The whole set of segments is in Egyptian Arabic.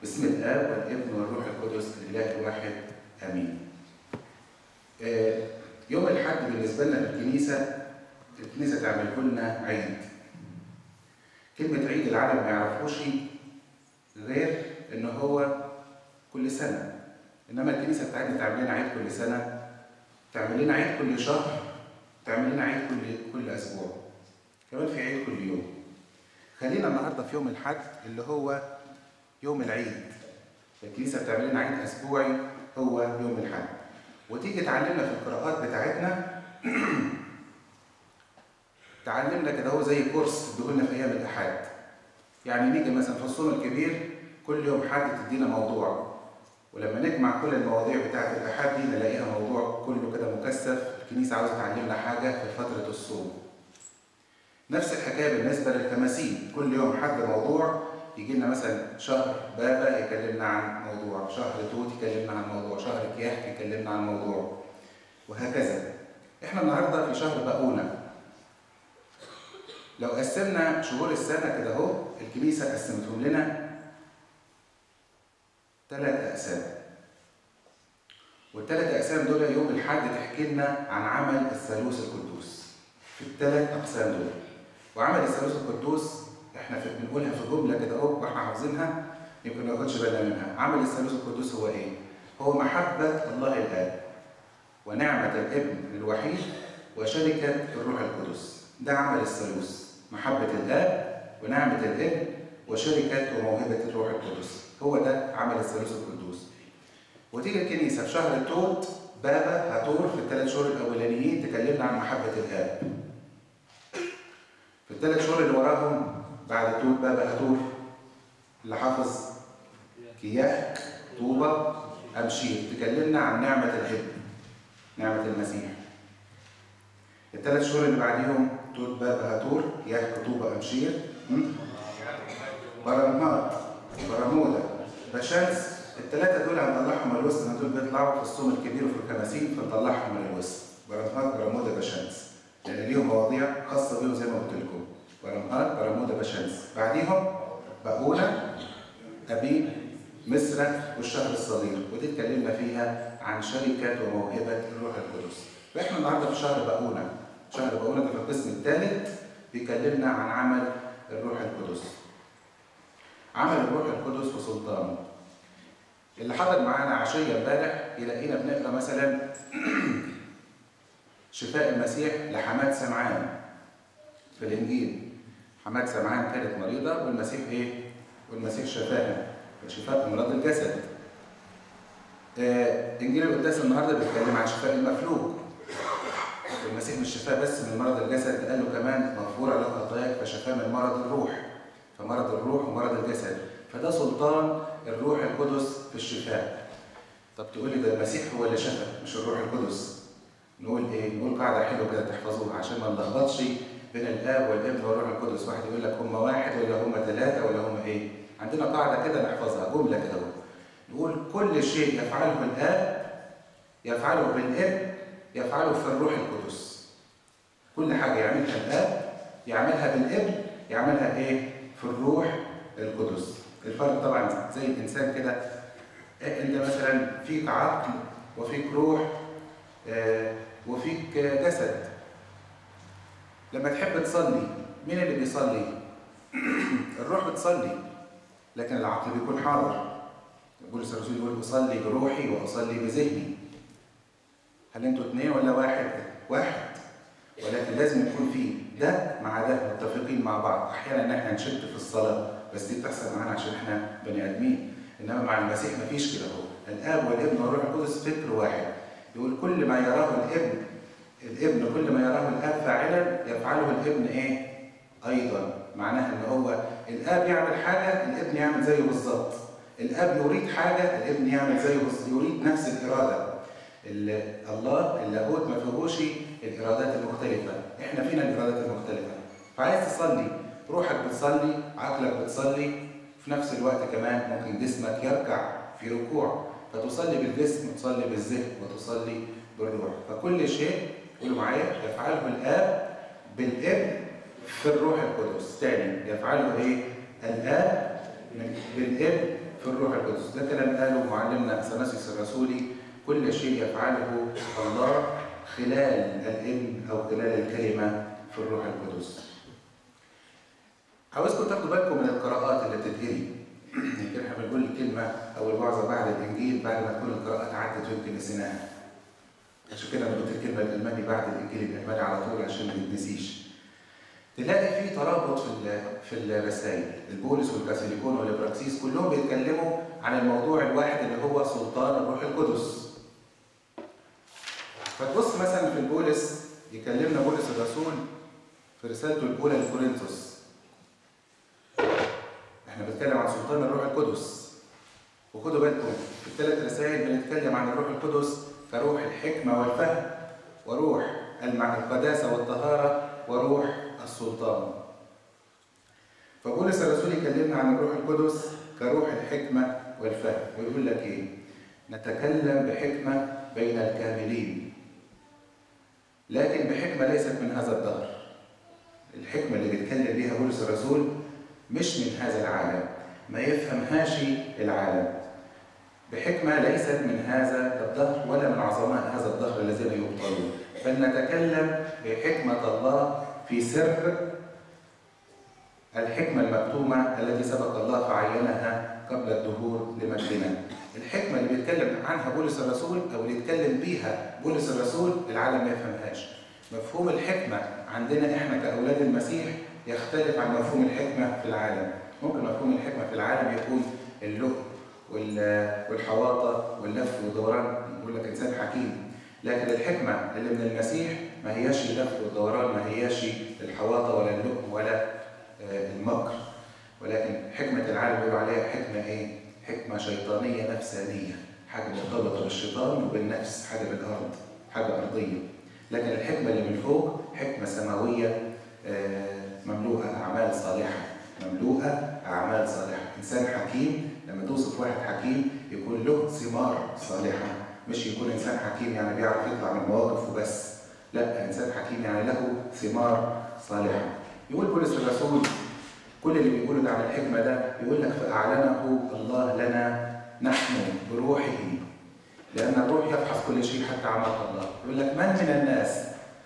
باسم الآب والابن والروح القدس الإله الواحد آمين. آه، يوم الحد بالنسبة لنا في الكنيسة الكنيسة تعمل لنا عيد. كلمة عيد العالم ما يعرفوش غير إن هو كل سنة. إنما الكنيسة بتاعتنا تعمل لنا عيد كل سنة، تعمل لنا عيد كل شهر، تعمل لنا عيد كل كل أسبوع. كمان في عيد كل يوم. خلينا النهارده في يوم الحد اللي هو يوم العيد. الكنيسة بتعمل لنا عيد أسبوعي هو يوم الحد. وتيجي تعلمنا في القراءات بتاعتنا تعلمنا كده هو زي كورس ادوهولنا في أيام الأحد. يعني نيجي مثلا في الصوم الكبير كل يوم حد تدينا موضوع ولما نجمع كل المواضيع بتاعت الأحد دي نلاقيها موضوع كله كده مكثف الكنيسة عاوزة تعلمنا حاجة في فترة الصوم. نفس الحكايه بالنسبه للتماثيل كل يوم حد موضوع يجي لنا مثلا شهر بابا يكلمنا عن موضوع شهر توت يكلمنا عن موضوع شهر كياح يكلمنا عن موضوع وهكذا احنا النهارده في شهر بقونه لو قسمنا شهور السنه كده اهو الكنيسه قسمتهم لنا ثلاث اقسام والثلاث اقسام دول يوم الحد تحكي لنا عن عمل الثالوث القدوس في الثلاث اقسام دول وعمل الثالوث القدوس احنا في بنقولها في جمله كده اهو واحنا حافظينها يمكن ما ناخدش بالنا منها عمل الثالوث القدوس هو ايه هو محبه الله الاب ونعمه الابن الوحيد وشركه الروح القدس ده عمل الثالوث محبه الاب ونعمه الابن وشركه وموهبه الروح القدس هو ده عمل الثالوث القدوس وتيجي الكنيسه في شهر التوت بابا هتور في الثلاث شهور الاولانيين تكلمنا عن محبه الاب في الثلاث شهور اللي وراهم بعد توت بابا هتور اللي حافظ كياك طوبة أمشير تكلمنا عن نعمة الابن نعمة المسيح الثلاث شهور اللي بعديهم توت بابا هتور كياك طوبة أمشير برمات برمودة بشمس الثلاثة دول هنطلعهم من الوسط دول بيطلعوا في الصوم الكبير وفي الخماسين فنطلعهم من الوسط برمات برمودة بشمس لان ليهم مواضيع خاصه بيهم زي ما قلت لكم برمهات برمودا بشمس بعديهم بقوله ابيب مصر والشهر الصغير ودي اتكلمنا فيها عن شركه وموهبه الروح القدس فاحنا النهارده في شهر بقونه شهر بقونه ده في القسم الثالث بيكلمنا عن عمل الروح القدس عمل الروح القدس وسلطانه اللي حضر معانا عشيه امبارح يلاقينا بنقرا مثلا شفاء المسيح لحماد سمعان في الانجيل حماد سمعان كانت مريضه والمسيح ايه والمسيح شفاها شفاء امراض الجسد آه انجيل القداس النهارده بيتكلم عن شفاء المفلوج المسيح مش شفاه بس من مرض الجسد قال له كمان مغفوره له خطاياك فشفاه من مرض الروح فمرض الروح ومرض الجسد فده سلطان الروح القدس في الشفاء طب تقول لي ده المسيح هو اللي شفى مش الروح القدس نقول ايه؟ نقول قاعده حلوه كده تحفظوها عشان ما نلخبطش بين الاب والابن والروح القدس، واحد يقول لك هم واحد ولا هم ثلاثه ولا هم ايه؟ عندنا قاعده كده نحفظها جمله كده اهو. نقول كل شيء يفعله الاب يفعله بالابن يفعله في الروح القدس. كل حاجه يعملها الاب يعملها بالابن يعملها ايه؟ في الروح القدس. الفرق طبعا زي الانسان كده انت مثلا فيك عقل وفيك روح آه وفيك جسد لما تحب تصلي مين اللي بيصلي الروح بتصلي لكن العقل بيكون حاضر بولس الرسول يقول اصلي بروحي واصلي بذهني هل انتوا اثنين ولا واحد واحد ولكن لازم يكون في ده مع ده متفقين مع بعض احيانا ان احنا نشد في الصلاه بس دي بتحصل معانا عشان احنا بني ادمين انما مع المسيح مفيش كده هو الاب والابن والروح القدس فكر واحد يقول كل ما يراه الابن الابن كل ما يراه الاب فاعلا يفعله الابن ايه؟ ايضا معناها ان هو الاب يعمل حاجه الابن يعمل زيه بالظبط الاب يريد حاجه الابن يعمل زيه بالظبط يريد نفس الاراده الله اللاهوت ما فيهوش الارادات المختلفه احنا فينا الارادات المختلفه فعايز تصلي روحك بتصلي عقلك بتصلي في نفس الوقت كمان ممكن جسمك يركع في ركوع فتصلي بالجسم وتصلي بالذهن وتصلي بالروح فكل شيء قولوا معايا يفعله الاب بالابن في الروح القدس تاني يفعله ايه الاب بالابن في في الروح القدس ده كلام قاله معلمنا اثناسيوس الرسولي كل شيء يفعله الله خلال الابن او خلال الكلمه في الروح القدس عاوزكم تاخدوا بالكم من القراءات اللي بتتقري يمكن احنا بنقول الكلمه او الوعظه بعد الانجيل بعد ما تكون القراءات عدت ويمكن نسيناها عشان كده انا قلت الكلمه الالماني بعد الانجيل الالماني على طول عشان ما تتنسيش تلاقي في ترابط في في الرسائل البولس والكاثوليكون والابراكسيس كلهم بيتكلموا عن الموضوع الواحد اللي هو سلطان الروح القدس فتبص مثلا في البولس يكلمنا بولس الرسول في رسالته الاولى لكورنثوس احنا بنتكلم عن سلطان الروح القدس وخدوا بالكم في الثلاث رسائل بنتكلم عن الروح القدس كروح الحكمه والفهم وروح القداسه والطهاره وروح السلطان فبولس الرسول يكلمنا عن الروح القدس كروح الحكمه والفهم ويقول لك ايه نتكلم بحكمه بين الكاملين لكن بحكمه ليست من هذا الدهر الحكمه اللي بيتكلم بيها بولس الرسول مش من هذا العالم ما يفهمهاش العالم بحكمة ليست من هذا الدهر ولا من عظماء هذا الدهر الذين يبطلون بل نتكلم بحكمة الله في سر الحكمة المكتومة التي سبق الله فعينها قبل الدهور لمجدنا الحكمة اللي بيتكلم عنها بولس الرسول أو اللي يتكلم بيها بولس الرسول العالم ما يفهمهاش مفهوم الحكمة عندنا إحنا كأولاد المسيح يختلف عن مفهوم الحكمة في العالم ممكن مفهوم الحكمة في العالم يكون اللؤم والحواطة واللف والدوران يقول لك إنسان حكيم لكن الحكمة اللي من المسيح ما هياش اللف والدوران ما هياش الحواطة ولا اللؤم ولا المكر ولكن حكمة العالم بيقولوا عليها حكمة إيه؟ حكمة شيطانية نفسانية حاجة مرتبطة بالشيطان وبالنفس حاجة بالأرض حاجة أرضية لكن الحكمة اللي من فوق حكمة سماوية مملوءة أعمال صالحة مملوءة أعمال صالحة إنسان حكيم لما توصف واحد حكيم يكون له ثمار صالحة مش يكون إنسان حكيم يعني بيعرف يطلع من المواقف وبس لا إنسان حكيم يعني له ثمار صالحة يقول بولس الرسول كل اللي بيقوله ده عن الحكمة ده يقول لك فأعلنه الله لنا نحن بروحه لأن الروح يفحص كل شيء حتى أعماق الله يقول لك من من الناس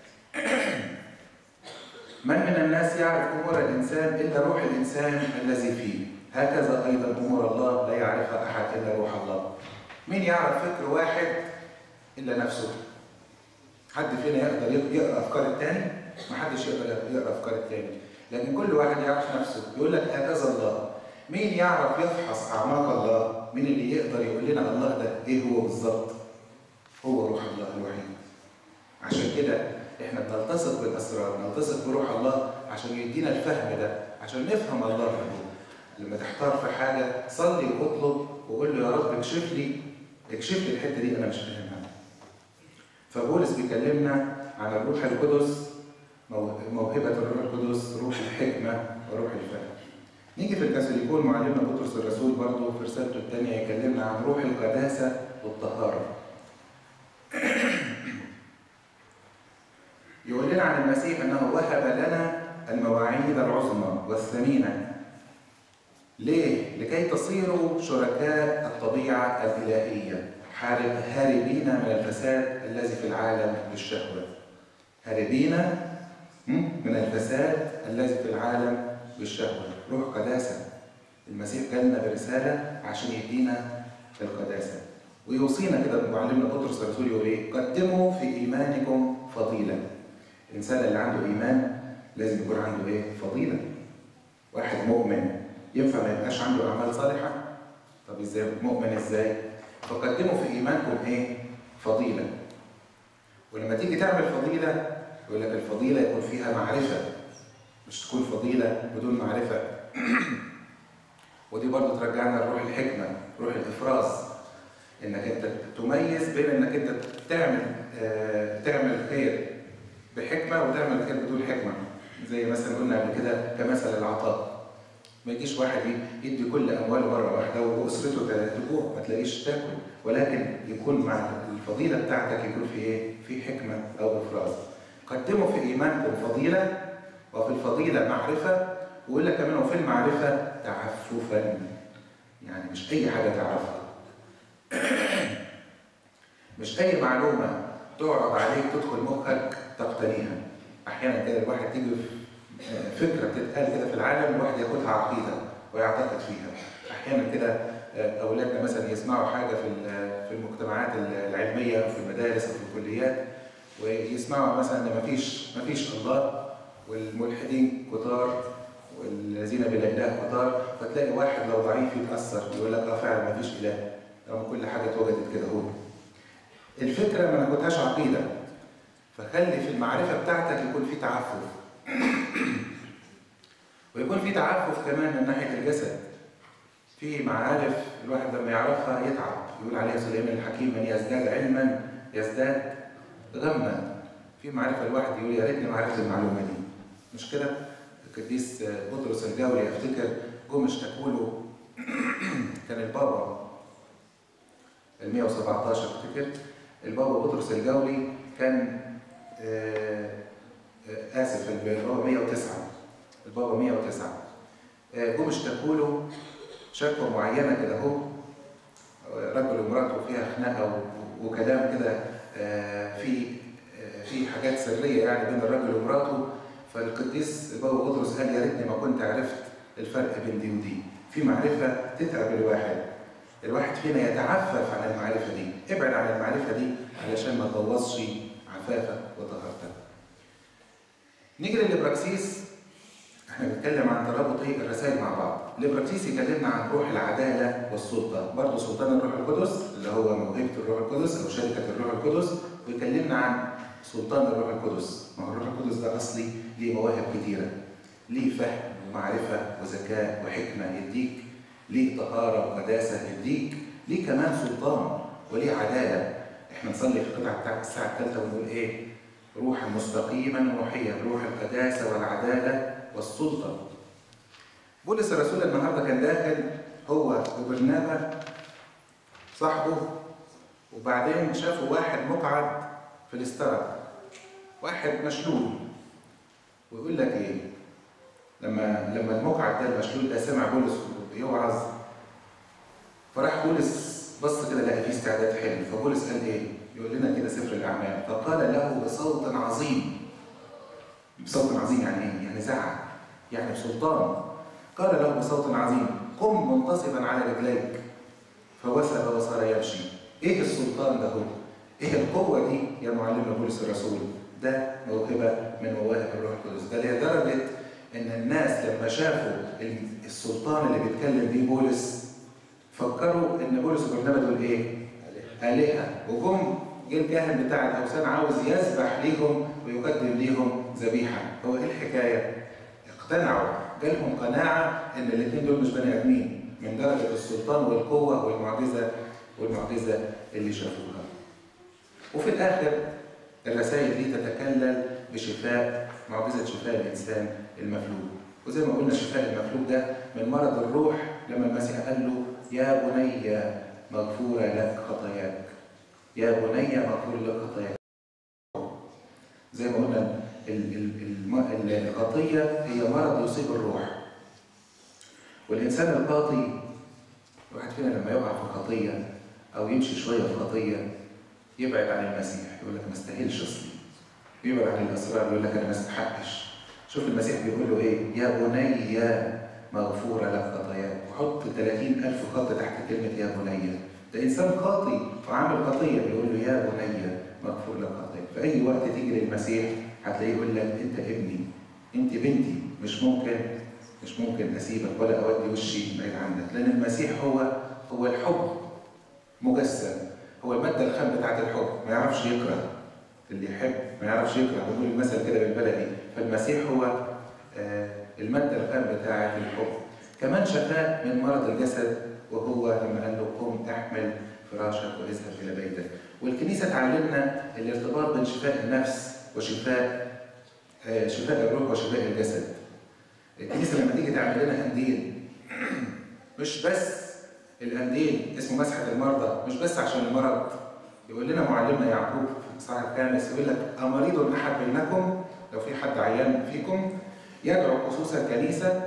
من من الناس يعرف أمور الإنسان إلا روح الإنسان الذي فيه هكذا أيضا أمور الله لا يعرفها أحد إلا روح الله مين يعرف فكر واحد إلا نفسه حد فينا يقدر يقرأ أفكار التاني محدش يقدر يقرأ أفكار التاني لكن كل واحد يعرف نفسه يقول لك هكذا الله مين يعرف يفحص أعماق الله مين اللي يقدر يقول لنا الله ده إيه هو بالظبط هو روح الله الوحيد عشان كده احنا بنلتصق بالاسرار نلتصق بروح الله عشان يدينا الفهم ده عشان نفهم الله ده لما تحتار في حاجه صلي واطلب وقول له يا رب اكشف لي اكشف لي الحته دي انا مش فاهمها فبولس بيكلمنا عن الروح القدس موهبه الروح القدس روح الحكمه وروح الفهم نيجي في الكاثوليكون معلمنا بطرس الرسول برضه في رسالته الثانيه يكلمنا عن روح القداسه والطهاره يقول لنا عن المسيح انه وهب لنا المواعيد العظمى والثمينه ليه؟ لكي تصيروا شركاء الطبيعه الالهيه هاربين من الفساد الذي في العالم بالشهوه هاربين من الفساد الذي في العالم بالشهوه روح قداسه المسيح جالنا برساله عشان يدينا القداسه ويوصينا كده معلمنا بطرس الرسول يقول ايه؟ قدموا في ايمانكم فضيله الانسان اللي عنده ايمان لازم يكون عنده ايه؟ فضيله. واحد مؤمن ينفع ما يبقاش عنده اعمال صالحه؟ طب ازاي مؤمن ازاي؟ فقدموا في ايمانكم ايه؟ فضيله. ولما تيجي تعمل فضيله يقول لك الفضيله يكون فيها معرفه مش تكون فضيله بدون معرفه. ودي برضه ترجعنا لروح الحكمه، روح الافراز. انك انت تميز بين انك انت تعمل آه تعمل خير بحكمه وتعمل خير بدون حكمه زي مثلا قلنا قبل كده كمثل العطاء ما يجيش واحد يدي كل امواله مره واحده واسرته تجوع ما تلاقيش تاكل ولكن يكون مع الفضيله بتاعتك يكون في ايه؟ في حكمه او افراز. قدموا في ايمانكم فضيله وفي الفضيله معرفه ويقول لك كمان وفي المعرفه تعففا. يعني مش أي حاجة تعرفها مش أي معلومة تعرض عليك تدخل مخك تقتنيها أحيانا كده الواحد تيجي فكرة بتتقال كده في العالم الواحد ياخدها عقيدة ويعتقد فيها أحيانا كده أولادنا مثلا يسمعوا حاجة في في المجتمعات العلمية وفي المدارس وفي الكليات ويسمعوا مثلا إن مفيش مفيش الله والملحدين كتار والذين بلا إله كتار فتلاقي واحد لو ضعيف يتأثر يقول لك اه فعلا مفيش إله رغم كل حاجة اتوجدت كده هو الفكرة ما ناخدهاش عقيدة فخلي في المعرفة بتاعتك يكون في تعفف ويكون في تعفف كمان من ناحية الجسد في معارف الواحد لما يعرفها يتعب يقول عليها سليمان الحكيم من يزداد علما يزداد غما في معرفة الواحد يقول يا ريتني ما عرفت المعلومة دي مش كده؟ القديس بطرس الجولي افتكر جم اشتكوا له كان البابا ال 117 افتكر البابا بطرس الجولي كان آآ آآ اسف البابا 109 البابا 109 جم اشتكوا له شكوى معينه كده اهو رجل ومراته فيها خناقه وكلام كده في في حاجات سريه يعني بين الرجل ومراته فالقديس البابا بطرس قال يا ريتني ما كنت عرفت الفرق بين دي ودي في معرفه تتعب الواحد الواحد فينا يتعفف عن المعرفه دي ابعد عن المعرفه دي علشان ما تبوظش عفافك وطهارتك نيجي للبراكسيس احنا بنتكلم عن ترابط ايه الرسائل مع بعض الابراكسيس يكلمنا عن روح العداله والسلطه برضه سلطان الروح القدس اللي هو موهبه الروح القدس او شركه الروح القدس ويكلمنا عن سلطان الروح القدس ما هو الروح القدس ده اصلي ليه مواهب كتيره ليه فهم ومعرفه وذكاء وحكمه يديك ليه طهاره وقداسه يديك ليه كمان سلطان وليه عداله احنا نصلي في القطعه بتاعت الساعه الثالثه ونقول ايه روحا مستقيما روحيا روح القداسه والعداله والسلطه بولس الرسول النهارده كان داخل هو وبرنابا صاحبه وبعدين شافوا واحد مقعد في الاسترا واحد مشلول ويقول لك ايه لما لما المقعد ده المشلول ده سمع بولس بيوعظ فراح بولس بص كده لقى فيه استعداد حلو فبولس قال ايه؟ يقول لنا كده سفر الاعمال فقال له بصوت عظيم بصوت عظيم يعني ايه؟ يعني زعق يعني بسلطان قال له بصوت عظيم قم منتصبا على رجليك فوثب وصار يمشي ايه السلطان ده هو؟ ايه القوه دي يا معلم بولس الرسول؟ ده موهبه من مواهب الروح القدس ده لدرجه ان الناس لما شافوا السلطان اللي بيتكلم بيه بولس فكروا ان بولس وبرنابا دول ايه؟ آلهة وجم جه الكاهن بتاع الاوثان عاوز يذبح ليهم ويقدم ليهم ذبيحه، هو ايه الحكايه؟ اقتنعوا جالهم قناعه ان الاثنين دول مش بني ادمين من درجه السلطان والقوه والمعجزه والمعجزه اللي شافوها. وفي الاخر الرسائل دي تتكلل بشفاء معجزه شفاء الانسان المفلوج. وزي ما قلنا شفاء المفلوج ده من مرض الروح لما المسيح قال له يا بني مغفورة لك خطاياك يا بني مغفور لك خطاياك زي ما قلنا الخطية هي مرض يصيب الروح والإنسان الخاطي الواحد فينا لما يقع في خطية أو يمشي شوية في خطية يبعد عن المسيح يقول لك ما استاهلش أصلي يبعد عن الأسرار يقول لك أنا ما استحقش شوف المسيح بيقول له إيه يا بني مغفورة لك خطاياك وحط 30000 خط تحت كلمة يا بني ده إنسان خاطي وعامل خطية بيقول له يا بني مغفور لك خطاياك في أي وقت تيجي للمسيح هتلاقيه يقول لك أنت ابني أنت بنتي مش ممكن مش ممكن أسيبك ولا أودي وشي بعيد عنك لأن المسيح هو هو الحب مجسد هو المادة الخام بتاعت الحب ما يعرفش يكره اللي يحب ما يعرفش يكره بنقول المثل كده بالبلدي فالمسيح هو آه المادة الخام بتاعة الحب كمان شفاء من مرض الجسد وهو لما قال له قم احمل فراشك واذهب إلى بيتك والكنيسة تعلمنا الارتباط بين شفاء النفس وشفاء آه شفاء الروح وشفاء الجسد الكنيسة لما تيجي تعمل لنا قنديل مش بس القنديل اسمه مسحة المرضى مش بس عشان المرض يقول لنا معلمنا يعقوب في الإصحاح الخامس يقول لك أمريض أحد بينكم لو في حد عيان فيكم يدعو خصوص الكنيسة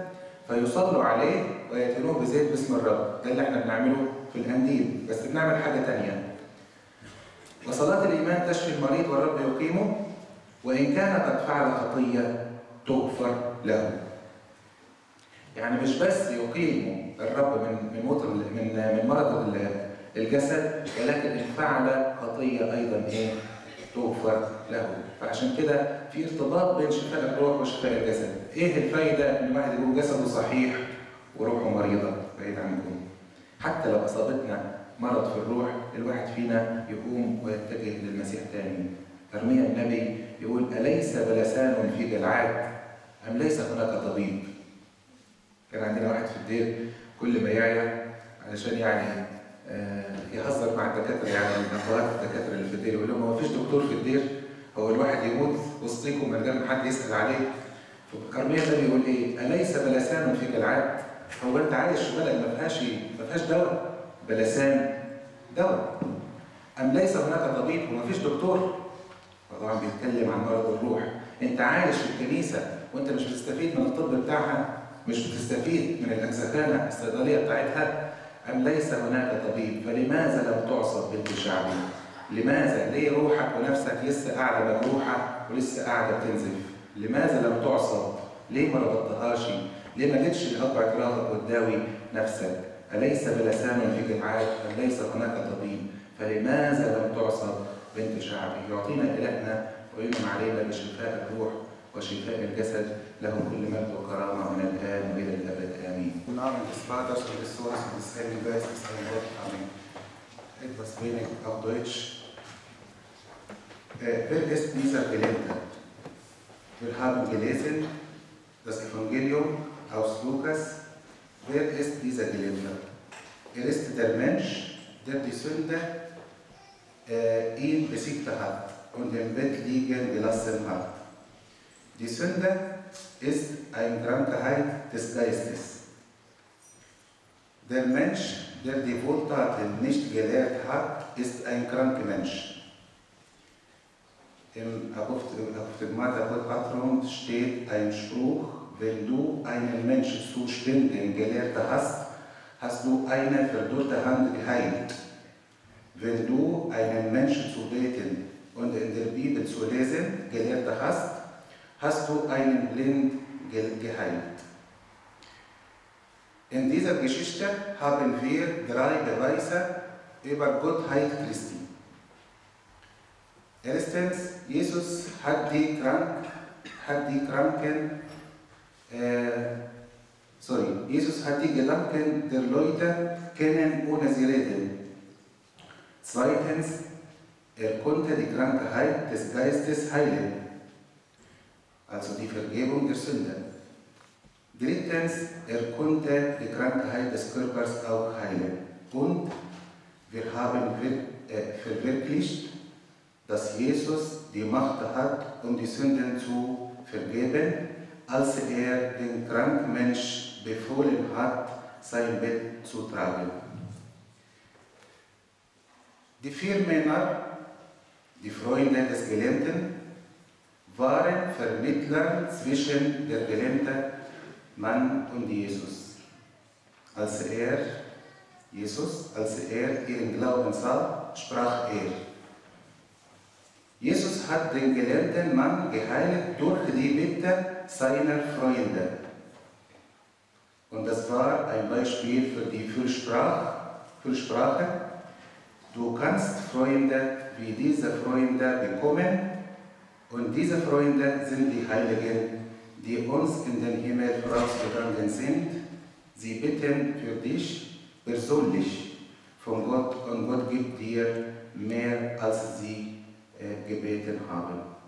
فيصلوا عليه ويتنوه بزيت باسم الرب ده اللي احنا بنعمله في القنديل بس بنعمل حاجة تانية وصلاة الإيمان تشفي المريض والرب يقيمه وإن كان قد فعل خطية تغفر له يعني مش بس يقيم الرب من من موت من من مرض الجسد ولكن ان فعل خطيه ايضا ايه؟ تغفر له فعشان كده في ارتباط بين شفاء الروح وشفاء الجسد ايه الفايده ان الواحد يكون جسده صحيح وروحه مريضه بعيد عنكم حتى لو اصابتنا مرض في الروح الواحد فينا يقوم ويتجه للمسيح تاني ارميا النبي يقول اليس بلسان في جلعاد ام ليس هناك طبيب كان عندنا واحد في الدير كل ما يعيا علشان يعني يهزر مع الدكاتره يعني الابهات الدكاتره اللي في الدير يقول لهم هو مفيش دكتور في الدير هو الواحد يموت وسطيكم من غير ما حد يسال عليه فكرمية ده بيقول ايه؟ اليس بلسان في جلعاد؟ هو انت عايش في بلد ما فيهاش ما فيهاش دواء بلسان دواء ام ليس هناك طبيب ومفيش دكتور؟ طبعا بيتكلم عن مرض الروح انت عايش في الكنيسه وانت مش بتستفيد من الطب بتاعها مش بتستفيد من الاجزخانه الصيدليه بتاعتها أم ليس هناك طبيب فلماذا لم تعصب بنت شعبي؟ لماذا؟ ليه روحك ونفسك لسه قاعدة مجروحة ولسه قاعدة بتنزف؟ لماذا لم تعصب؟ ليه ما ربطتهاش؟ ليه ما جيتش لأب اعترافك وتداوي نفسك؟ أليس بلسان في جمعات؟ أم ليس هناك طبيب؟ فلماذا لم تعصب بنت شعبي؟ يعطينا إلهنا ويمن علينا بشفاء الروح وشفاء الجسد له كل مجد وكرامة من الآن وإلى الأبد آمين. Im Namen des Vaters und des Sohnes und des Heiligen Geistes, ein Gott. Amen. Etwas wenig auf Deutsch. Äh, wer ist dieser Gelehrte? Wir haben gelesen das Evangelium aus Lukas. Wer ist dieser Gelehrte? Er ist der Mensch, der die Sünde äh, ihn besiegt hat und im Bett liegen gelassen hat. Die Sünde ist eine Krankheit des Geistes. Der Mensch, der die Wohltaten nicht gelehrt hat, ist ein kranker Mensch. Im Apophtagmata steht ein Spruch, wenn du einen Menschen zu Stunden gelehrt hast, hast du eine verdurrte Hand geheilt. Wenn du einen Menschen zu beten und in der Bibel zu lesen gelehrt hast, hast du einen Blind geheilt. In dieser Geschichte haben wir drei Beweise über Gottheit Christi. Erstens, Jesus hat die, Krank, hat die Kranken, äh, sorry, Jesus hat die Gedanken der Leute kennen, ohne sie reden. Zweitens, er konnte die Krankheit des Geistes heilen also die Vergebung der Sünden. Drittens, er konnte die Krankheit des Körpers auch heilen. Und wir haben verwirklicht, dass Jesus die Macht hat, um die Sünden zu vergeben, als er den kranken Mensch befohlen hat, sein Bett zu tragen. Die vier Männer, die Freunde des Gelähmten, waren Vermittler zwischen der gelähmte Mann und Jesus. Als er, Jesus, als er ihren Glauben sah, sprach er. Jesus hat den gelähmten Mann geheilt durch die Bitte seiner Freunde. Und das war ein Beispiel für die Fürsprache. Fürsprache. Du kannst Freunde wie diese Freunde bekommen, und diese Freunde sind die Heiligen, die uns in den Himmel vorausgegangen sind. Sie bitten für dich persönlich von Gott und Gott gibt dir mehr, als sie äh, gebeten haben.